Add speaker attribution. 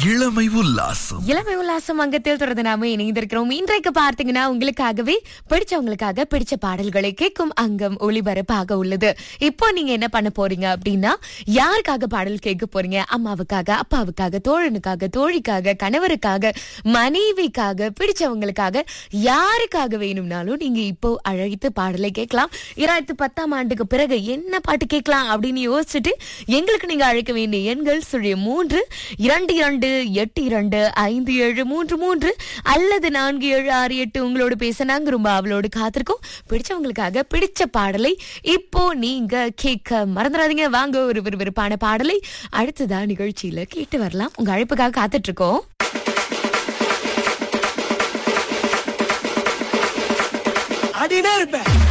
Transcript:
Speaker 1: இளமை உல்லாசம்
Speaker 2: இளமை உல்லாசம் அங்கத்தில் தொடர்ந்து நாம இணைந்திருக்கிறோம் இன்றைக்கு பார்த்தீங்கன்னா உங்களுக்காகவே பிடிச்சவங்களுக்காக பிடிச்ச பாடல்களை கேட்கும் அங்கம் ஒளிபரப்பாக உள்ளது இப்போ நீங்க என்ன பண்ண போறீங்க அப்படின்னா யாருக்காக பாடல் கேட்க போறீங்க அம்மாவுக்காக அப்பாவுக்காக தோழனுக்காக தோழிக்காக கணவருக்காக மனைவிக்காக பிடிச்சவங்களுக்காக யாருக்காக வேணும்னாலும் நீங்க இப்போ அழைத்து பாடலை கேட்கலாம் இரண்டாயிரத்து பத்தாம் ஆண்டுக்கு பிறகு என்ன பாட்டு கேட்கலாம் அப்படின்னு யோசிச்சுட்டு எங்களுக்கு நீங்க அழைக்க வேண்டிய எண்கள் சுழிய மூன்று இரண்டு இரண்டு எட்டு இரண்டு ஐந்து ஏழு மூன்று மூன்று அல்லது நான்கு ஏழு ஆறு எட்டு உங்களோட பேச நாங்க ரொம்ப அவளோடு காத்திருக்கோம் பிடிச்சவங்களுக்காக பிடிச்ச பாடலை இப்போ நீங்க கேட்க மறந்துடாதீங்க வாங்க ஒரு விறுவிறுப்பான பாடலை அடுத்ததா நிகழ்ச்சியில கேட்டு வரலாம் உங்க அழைப்புக்காக காத்துட்டு இருக்கோம்
Speaker 3: ஆடினே இருப்பேன்